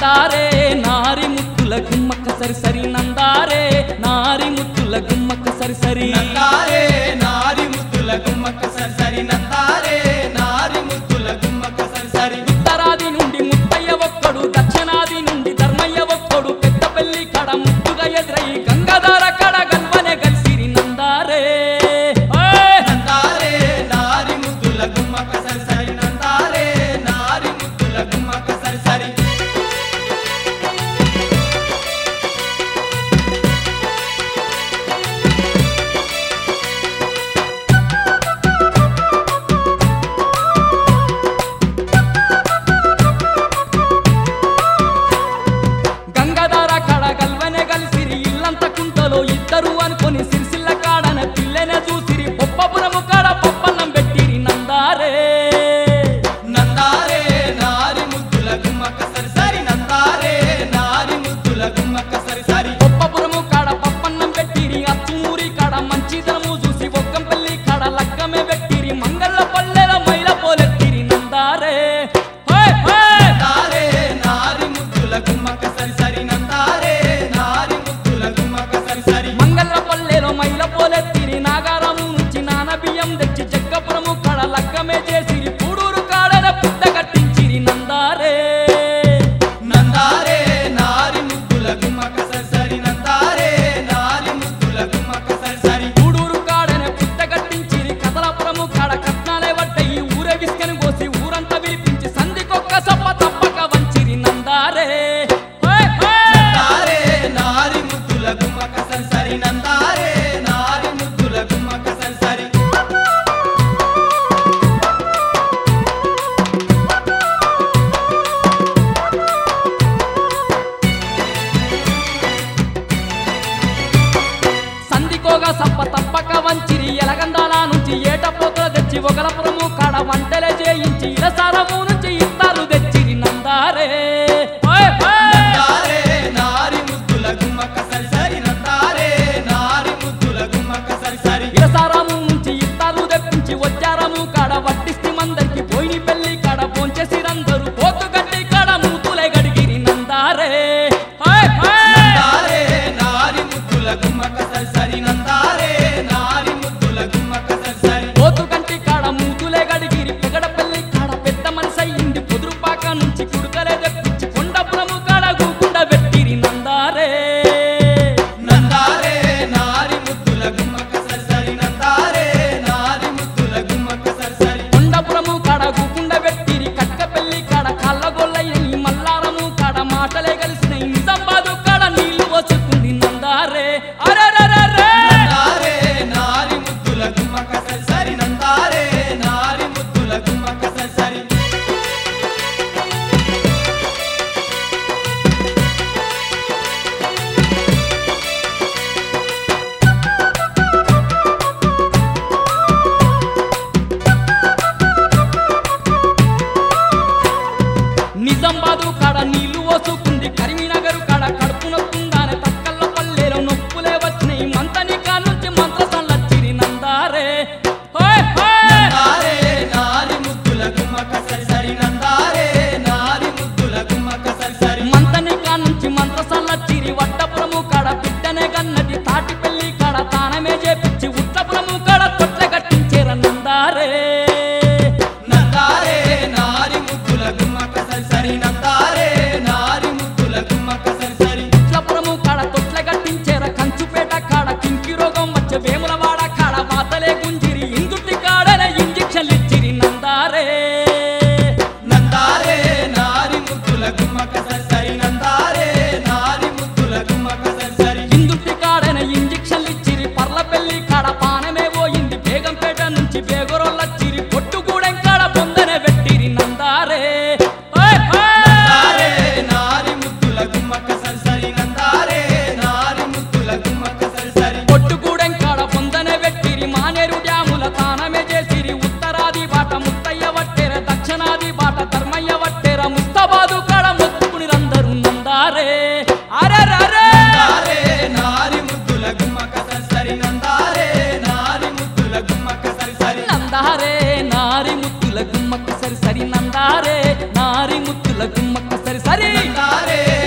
నందారే నారి ముత్తుల గుమ్మక్క సరి సరి నందారే నారి ముత్తుల గుమ్మక్క సరి సరి నందారే నారి ముద్దుల గుమ్మక్క సరిసరి నందారే నారి ముద్దుల గుమ్మక్క సరిసరి ఉత్తరాది నుండి ముత్తయ్య ఒక్కడు దక్షిణాది నుండి ధర్మయ్య ఒక్కడు పెద్దపల్లి కడ ముత్తుగా ఎదురై గంగాధార కడ గల్వనే కలిసిరి నందారే ఓయ్! నందారే నారి ముద్దుల గుమ్మక్క సరిసరి నందారే నారి ముద్దుల గుమ్మక్క సరిసరి గంగాధార కడ గల్వనే కలిసిరి ఇల్లంత కుంటలో ఇద్దరు అనుకొని సిరిసిల్ల కాడన పిల్లనే చూసిరి బొప్పపురము కాడ పప్పన్నం పెట్టిరి నందారే నందారే నారి ముద్దుల గుమ్మక్క సరిసరి నందారే నారి ముద్దుల గుమ్మక్క సరిసరి బొప్పపురము కాడ పప్పన్నం పెట్టిరి అచ్చుమూరి కాడ మంచిదనము చూసి ఒక్కంపల్లి కాడ లగ్గమే పెట్టిరి మంగళ పల్లెల మైల పోలెత్తిరి నందారే హోయ్ హోయ్! నందారే నారి ముద్దుల గుమ్మక్క సరిసరి నందారే నారి ముద్దుల గుమ్మక్క సరిసరి మంగళ పల్లెలో మైల పోలెత్తిరి నాగారము నుంచి నాన బియ్యం తెచ్చి జగ్గపురము కాడ లగ్గమే చేసిరి పూడూరు కాడన పుట్ట కట్టించిరి నందారే నందారే నారి ముద్దుల గుమ్మక్క సరిసరి నందారే నారి ముద్దుల గుమ్మక్క సరిసరి పూడూరు కాడన పుట్ట కట్టించిరి కదలపురము కాడ కట్నాలే వడ్డయి ఊరే విసుకని కోసి ఊరంతా విలిపించి సంధికొక్క సప్ప తప్పక వంచిరి నందారే హోయ్ హోయ్! నందారే నారి ముద్దుల గుమ్మక్క సరిసరి నందారే నారి ముద్దుల గుమ్మక్క సరిసరి సంధికోగా సప్ప తప్పక వంచిరి ఎలగందాల నుంచి ఏటపోతుల తెచ్చి ఒకలపురము కాడ వంటలే చేయించి ఇలసారము నుంచి ఇత్తాలు తెచ్చిరి నందారే హోయ్ హోయ్! నందారే నారి ముద్దుల గుమ్మక్క సరిసరి నందారే నారి ముద్దుల గుమ్మక్క సరిసరి ఇలసారము నుంచి ఇత్తాలు తెప్పించి వచ్చారము కాడ వడ్డిస్తి మందరికి పోయిని పెళ్లి కాడ పోంచేసిరందరూ పోతు గడ్డి కాడ మూతులే గడిగిరి నందారే హోయ్ హోయ్! నందారే నారి ముద్దుల గుమ్మక్క సరిసరి నందారే నారి ముద్దుల గుమ్మక్క సరిసరి పోతు కంటి కాడ మూతులే గడిగిరి పెగడపల్లి కాడ పెద్ద మనసు అయింది కుదురుపాక నుంచి కుడుకలే తెప్పించి కొండపురము కాడ గూకుండా పెట్టిరి నందారే నందారే నారి ముద్దుల గుమ్మక్క సరిసరి నందారే నారి ముద్దుల గుమ్మక్క సరిసరి కొండపురము కాడ గూకుండా పెట్టిరి కట్టపల్లి కాడ కళ్ళగొల్లయ్యని మల్లారము కాడ మాటలే కలిసినాయి నిజామాబాదు కాడ నీళ్లు వచ్చుకుంది నందారే అరెరెరెరె! నందారే నారి ముద్దుల గుమ్మక్క సరిసరి నందారే నారి ముద్దుల గుమ్మక్క సరిసరి నిజామాబాదు కాడ నీళ్లు పోసుకుంది కరీంనగర్ కాడ కడుపు నొక్కుందానే తక్కల్ల పల్లెలో నొప్పులే వచ్చినాయి మంతని కానుంచి మంత్రసల్లచ్చిరి నందారే హోయ్ హోయ్! నందారే నారి ముద్దుల గుమ్మక్క సరిసరి నందారే నారి ముద్దుల గుమ్మక్క సరిసరి మంతని కానుంచి మంత్రసల్లచ్చిరి వట్టపురము కాడ బిడ్డనే గన్నది తాటి పెళ్లి కాడ తానమే చేపించి ఉట్టపురము కాడ తొట్ల కట్టించేర నందారే నందారే నారి ముద్దుల గుమ్మక్క సరిసరి నందారే నారి ముద్దుల గుమ్మక్క సరిసరి ఉట్లపురం ముద్దుల గుమ్మక్క సరి సరి నందారే